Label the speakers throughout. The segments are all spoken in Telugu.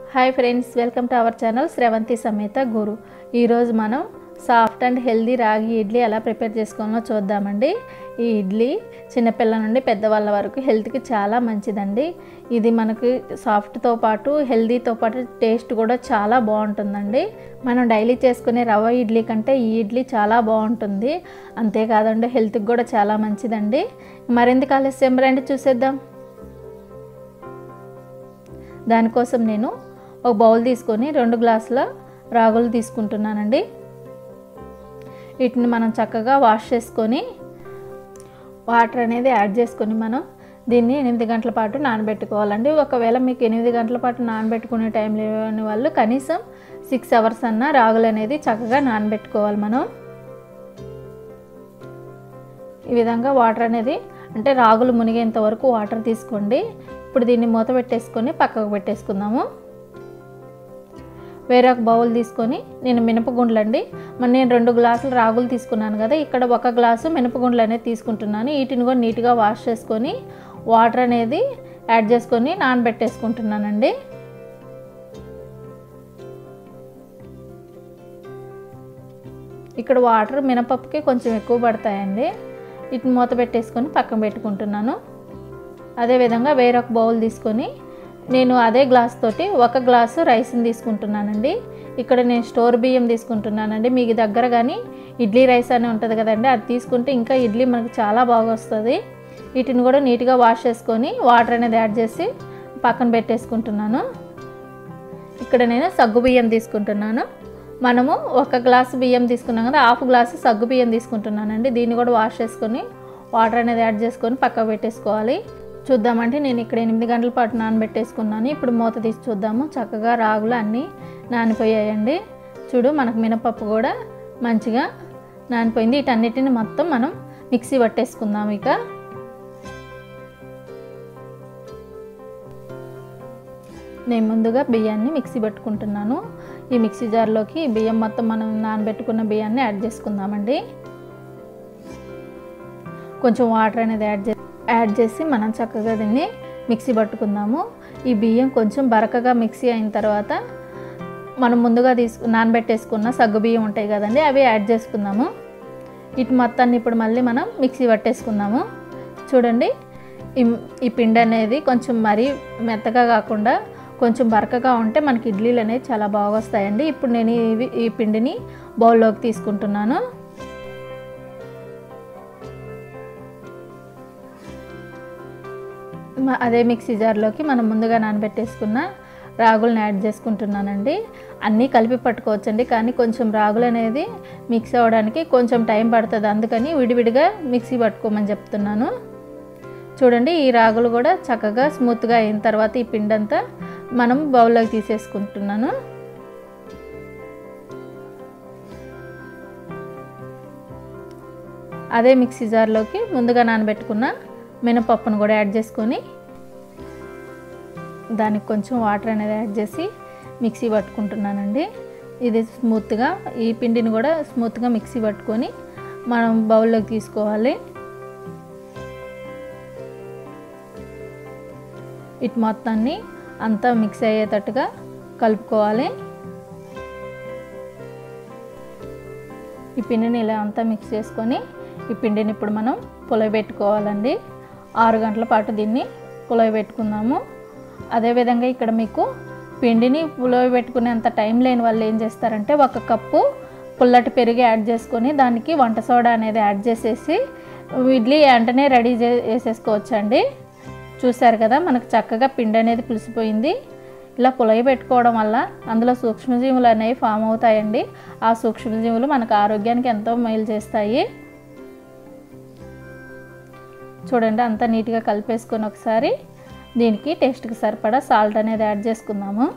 Speaker 1: hi friends welcome to our channel Sravanthi సమేత గురు ఈరోజు మనం సాఫ్ట్ అండ్ హెల్దీ రాగి ఇడ్లీ ఎలా ప్రిపేర్ చేసుకోవాలో చూద్దామండి ఈ ఇడ్లీ చిన్నపిల్లల నుండి పెద్దవాళ్ళ వరకు హెల్త్కి చాలా మంచిదండి ఇది మనకి సాఫ్ట్తో పాటు హెల్దీతో పాటు టేస్ట్ కూడా చాలా బాగుంటుందండి మనం డైలీ చేసుకునే రవ్వ ఇడ్లీ కంటే ఈ ఇడ్లీ చాలా బాగుంటుంది అంతేకాదండి హెల్త్కి కూడా చాలా మంచిదండి మరెందుకు ఆలస్యం రండి చూసేద్దాం దానికోసం నేను ఒక బౌల్ తీసుకొని రెండు గ్లాసుల రాగులు తీసుకుంటున్నానండి వీటిని మనం చక్కగా వాష్ చేసుకొని వాటర్ అనేది యాడ్ చేసుకొని మనం దీన్ని ఎనిమిది గంటల పాటు నానబెట్టుకోవాలండి ఒకవేళ మీకు ఎనిమిది గంటల పాటు నానబెట్టుకునే టైం లేని వాళ్ళు కనీసం సిక్స్ అవర్స్ అన్న రాగులు అనేది చక్కగా నానబెట్టుకోవాలి మనం ఈ విధంగా వాటర్ అనేది అంటే రాగులు మునిగేంత వరకు వాటర్ తీసుకోండి ఇప్పుడు దీన్ని మూత పెట్టేసుకొని పక్కకు పెట్టేసుకుందాము వేరే ఒక బౌల్ తీసుకొని నేను మినపగుండ్లు అండి మరి నేను రెండు గ్లాసులు రాగులు తీసుకున్నాను కదా ఇక్కడ ఒక గ్లాసు మినపగుండ్లు అనేది తీసుకుంటున్నాను వీటిని కూడా నీట్గా వాష్ చేసుకొని వాటర్ అనేది యాడ్ చేసుకొని నానబెట్టేసుకుంటున్నానండి ఇక్కడ వాటర్ మినపప్పుకి కొంచెం ఎక్కువ పడతాయండి వీటిని మూత పెట్టేసుకొని పక్కన పెట్టుకుంటున్నాను అదేవిధంగా వేరొక బౌల్ తీసుకొని నేను అదే గ్లాస్ తోటి ఒక గ్లాసు రైస్ని తీసుకుంటున్నానండి ఇక్కడ నేను స్టోర్ బియ్యం తీసుకుంటున్నానండి మీకు దగ్గర కానీ ఇడ్లీ రైస్ అని ఉంటుంది కదండి అది తీసుకుంటే ఇంకా ఇడ్లీ మనకు చాలా బాగా వస్తుంది వీటిని కూడా నీట్గా వాష్ చేసుకొని వాటర్ అనేది యాడ్ చేసి పక్కన పెట్టేసుకుంటున్నాను ఇక్కడ నేను సగ్గు బియ్యం తీసుకుంటున్నాను మనము ఒక గ్లాసు బియ్యం తీసుకున్నాం కదా హాఫ్ గ్లాసు సగ్గు బియ్యం తీసుకుంటున్నానండి దీన్ని కూడా వాష్ చేసుకొని వాటర్ అనేది యాడ్ చేసుకొని పక్కకు పెట్టేసుకోవాలి చూద్దామంటే నేను ఇక్కడ ఎనిమిది గంటల పాటు నానబెట్టేసుకున్నాను ఇప్పుడు మూత తీసి చూద్దాము చక్కగా రాగులు అన్నీ నానిపోయాయండి చూడు మనకు మినపప్పు కూడా మంచిగా నానిపోయింది వీటన్నిటిని మొత్తం మనం మిక్సీ పట్టేసుకుందాం ఇక నేను ముందుగా బియ్యాన్ని మిక్సీ పట్టుకుంటున్నాను ఈ మిక్సీ జార్లోకి బియ్యం మొత్తం మనం నానబెట్టుకున్న బియ్యాన్ని యాడ్ చేసుకుందామండి కొంచెం వాటర్ అనేది యాడ్ చే యాడ్ చేసి మనం చక్కగా దీన్ని మిక్సీ పట్టుకుందాము ఈ బియ్యం కొంచెం బరకగా మిక్సీ అయిన తర్వాత మనం ముందుగా తీసుకు నానబెట్టేసుకున్న సగ్గు బియ్యం ఉంటాయి కదండి అవి యాడ్ చేసుకుందాము ఇటు మొత్తాన్ని ఇప్పుడు మళ్ళీ మనం మిక్సీ పట్టేసుకుందాము చూడండి ఈ ఈ పిండి అనేది కొంచెం మరీ మెత్తగా కాకుండా కొంచెం బరకగా ఉంటే మనకి ఇడ్లీలు అనేవి చాలా బాగా వస్తాయండి ఇప్పుడు నేను ఇవి ఈ పిండిని బౌల్లోకి తీసుకుంటున్నాను అదే మిక్సీ జార్లోకి మనం ముందుగా నానబెట్టేసుకున్న రాగులను యాడ్ చేసుకుంటున్నానండి అన్నీ కలిపి పట్టుకోవచ్చండి కానీ కొంచెం రాగులు అనేది మిక్స్ అవ్వడానికి కొంచెం టైం పడుతుంది అందుకని విడివిడిగా మిక్సీ పట్టుకోమని చెప్తున్నాను చూడండి ఈ రాగులు కూడా చక్కగా స్మూత్గా అయిన తర్వాత ఈ పిండి అంతా మనం బౌల్లోకి తీసేసుకుంటున్నాను అదే మిక్సీ జార్లోకి ముందుగా నానబెట్టుకున్న మినపప్పును కూడా యాడ్ చేసుకొని దానికి కొంచెం వాటర్ అనేది యాడ్ చేసి మిక్సీ పట్టుకుంటున్నానండి ఇది స్మూత్గా ఈ పిండిని కూడా స్మూత్గా మిక్సీ పట్టుకొని మనం బౌల్లోకి తీసుకోవాలి ఇటు మొత్తాన్ని అంతా మిక్స్ అయ్యేటట్టుగా కలుపుకోవాలి ఈ పిండిని ఇలా అంతా మిక్స్ చేసుకొని ఈ పిండిని ఇప్పుడు మనం పులవబెట్టుకోవాలండి ఆరు గంటల పాటు దీన్ని పులవబెట్టుకుందాము అదేవిధంగా ఇక్కడ మీకు పిండిని పులవబెట్టుకునేంత టైం లేని వాళ్ళు ఏం చేస్తారంటే ఒక కప్పు పుల్లటి పెరుగు యాడ్ చేసుకొని దానికి వంట సోడా అనేది యాడ్ చేసేసి ఇడ్లీ వెంటనే రెడీ చేసేసుకోవచ్చండి చూసారు కదా మనకు చక్కగా పిండి అనేది పులిసిపోయింది ఇలా పులయ పెట్టుకోవడం వల్ల అందులో సూక్ష్మజీవులు అనేవి ఫామ్ అవుతాయండి ఆ సూక్ష్మజీవులు మనకు ఆరోగ్యానికి ఎంతో మేలు చేస్తాయి చూడండి అంతా నీట్గా కలిపేసుకొని ఒకసారి దీనికి టేస్ట్కి సరిపడా సాల్ట్ అనేది యాడ్ చేసుకుందాము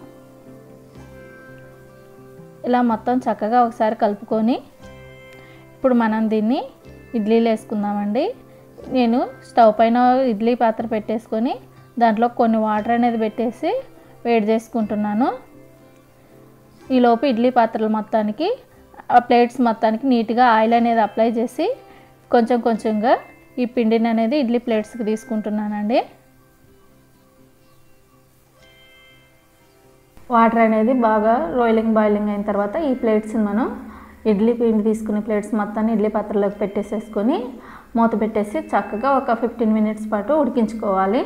Speaker 1: ఇలా మొత్తం చక్కగా ఒకసారి కలుపుకొని ఇప్పుడు మనం దీన్ని ఇడ్లీలు వేసుకుందామండి నేను స్టవ్ పైన ఇడ్లీ పాత్ర పెట్టేసుకొని దాంట్లో కొన్ని వాటర్ అనేది పెట్టేసి వేడి చేసుకుంటున్నాను ఈలోపు ఇడ్లీ పాత్రలు మొత్తానికి ఆ ప్లేట్స్ మొత్తానికి నీట్గా ఆయిల్ అనేది అప్లై చేసి కొంచెం కొంచెంగా ఈ పిండిని అనేది ఇడ్లీ ప్లేట్స్కి తీసుకుంటున్నానండి వాటర్ అనేది బాగా రోయిలింగ్ బాయిలింగ్ అయిన తర్వాత ఈ ప్లేట్స్ని మనం ఇడ్లీ పిండి తీసుకునే ప్లేట్స్ మొత్తాన్ని ఇడ్లీ పాత్రలోకి పెట్టేసేసుకొని మూత పెట్టేసి చక్కగా ఒక ఫిఫ్టీన్ మినిట్స్ పాటు ఉడికించుకోవాలి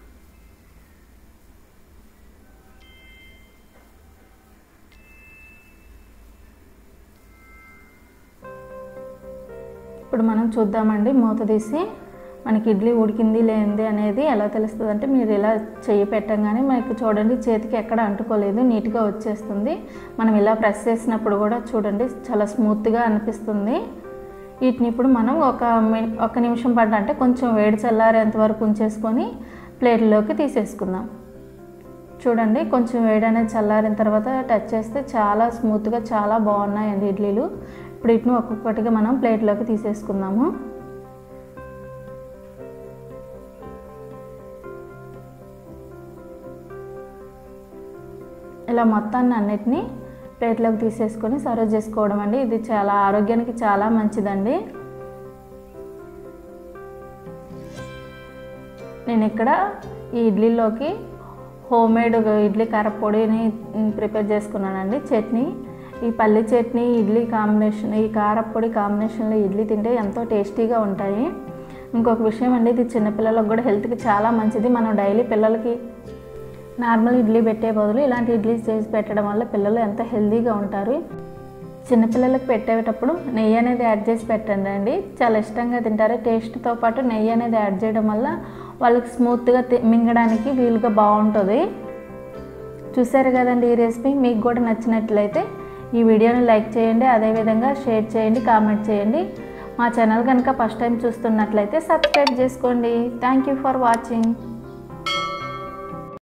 Speaker 1: ఇప్పుడు మనం చూద్దామండి మూత తీసి మనకి ఇడ్లీ ఉడికింది లేనిది అనేది ఎలా తెలుస్తుంది అంటే మీరు ఇలా చెయ్యి పెట్టంగానే మనకి చూడండి చేతికి ఎక్కడ అంటుకోలేదు నీట్గా వచ్చేస్తుంది మనం ఇలా ప్రెస్ చేసినప్పుడు కూడా చూడండి చాలా స్మూత్గా అనిపిస్తుంది వీటిని ఇప్పుడు మనం ఒక మి- ఒక నిమిషం పాటు అంటే కొంచెం వేడి చల్లారేంత వరకు ఉంచేసుకొని ప్లేట్లోకి తీసేసుకుందాం చూడండి కొంచెం వేడి అనేది చల్లారిన తర్వాత టచ్ చేస్తే చాలా స్మూత్గా చాలా బాగున్నాయండి ఇడ్లీలు ఇప్పుడు వీటిని ఒక్కొక్కటిగా మనం ప్లేట్లోకి తీసేసుకుందాము ఇలా మొత్తాన్ని అన్నిటినీ ప్లేట్లోకి తీసేసుకొని సర్వ్ చేసుకోవడం అండి ఇది చాలా ఆరోగ్యానికి చాలా మంచిదండి నేను ఇక్కడ ఈ ఇడ్లీలోకి హోమ్ మేడ్ ఇడ్లీ కారపొడిని ప్రిపేర్ చేసుకున్నానండి చట్నీ ఈ పల్లి చట్నీ ఇడ్లీ కాంబినేషన్ ఈ కారపొడి కాంబినేషన్లో ఇడ్లీ తింటే ఎంతో టేస్టీగా ఉంటాయి ఇంకొక విషయం అండి ఇది చిన్నపిల్లలకు కూడా హెల్త్కి చాలా మంచిది మనం డైలీ పిల్లలకి నార్మల్ ఇడ్లీ పెట్టే బదులు ఇలాంటి ఇడ్లీ చేసి పెట్టడం వల్ల పిల్లలు ఎంతో హెల్తీగా ఉంటారు చిన్నపిల్లలకు పెట్టేటప్పుడు నెయ్యి అనేది యాడ్ చేసి పెట్టండి అండి చాలా ఇష్టంగా తింటారు టేస్ట్తో పాటు నెయ్యి అనేది యాడ్ చేయడం వల్ల వాళ్ళకి స్మూత్గా తి- మింగడానికి వీలుగా బాగుంటుంది చూసారు కదండి ఈ రెసిపీ మీకు కూడా నచ్చినట్లయితే ఈ వీడియోని లైక్ చేయండి అదేవిధంగా షేర్ చేయండి కామెంట్ చేయండి మా ఛానల్ కనుక ఫస్ట్ టైం చూస్తున్నట్లయితే సబ్స్క్రైబ్ చేసుకోండి థ్యాంక్ యూ ఫర్ వాచింగ్